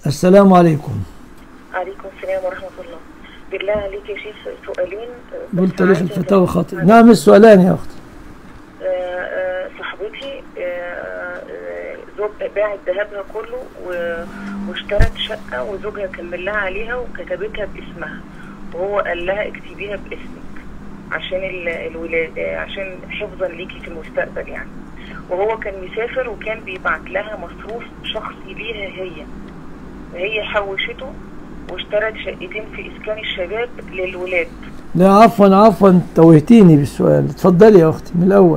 السلام عليكم عليكم السلام ورحمة الله بالله عليك يا شيخ سؤالين آه، قلت بس ليش عايزة الفتاوى خاطئ آه، نعم السؤالان يا أختي آه، آه، صاحبتي آه، آه، زوج باعت ذهبها كله و- واشترت شقة وزوجها كمل لها عليها وكتبتها باسمها وهو قال لها اكتبيها باسمك عشان ال- الولاد آه، عشان حفظا ليكي في المستقبل يعني وهو كان مسافر وكان بيبعت لها مصروف شخصي ليها هي وهي حوشته واشترت شقتين في اسكان الشباب للولاد لا عفوا عفوا توهتيني بالسؤال اتفضلي يا أختي من الأول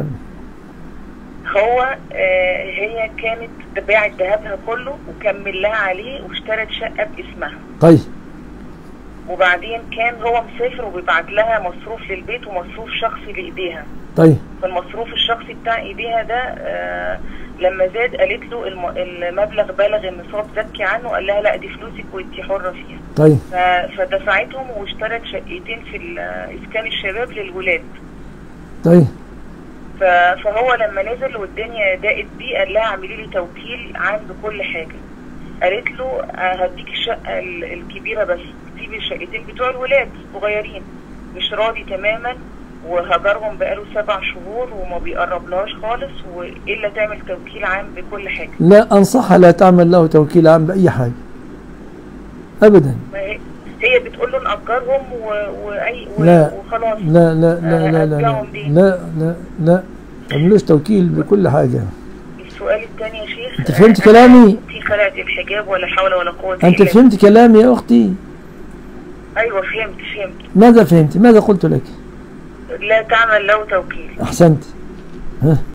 هو آه هي كانت باعت ذهبها كله وكمل لها عليه واشترت شقة باسمها طيب وبعدين كان هو مسافر وبيبعت لها مصروف للبيت ومصروف شخصي لإيديها طيب فالمصروف الشخصي بتاع إيديها ده آه لما زاد قالت له الم- المبلغ بلغ النصاب زكي عنه قال لها لا دي فلوسك وانتي حرة فيها طيب ف- فدفعتهم واشترت شقتين في ال- إسكان الشباب للولاد طيب ف- فهو لما نزل والدنيا ضاقت بيه قال لها اعملي لي توكيل عام بكل حاجه قالت له آه، هديك الشقه ال- الكبيره بس سيبي الشقتين بتوع الولاد صغيرين مش راضي تماما وهجرهم بقاله سبع شهور وما بيقربلهاش خالص والا تعمل توكيل عام بكل حاجه لا أنصحها لا تعمل له توكيل عام بأي حاجة أبدا ما هي هي بتقول له نأجرهم و- واي و- لا. وخلاص لا لا لا لا لا لا أرجعهم ليه؟ لا لا لا تعملوش توكيل بكل حاجة السؤال الثاني يا شيخ أنت فهمت آه، كلامي؟ في خلعت الحجاب ولا حول ولا قوه أنت إلا فهمت كلامي يا أختي ايوه فهمت فهمت ماذا فهمت ماذا قلت لك لا تعمل له توكيل أحسنت ها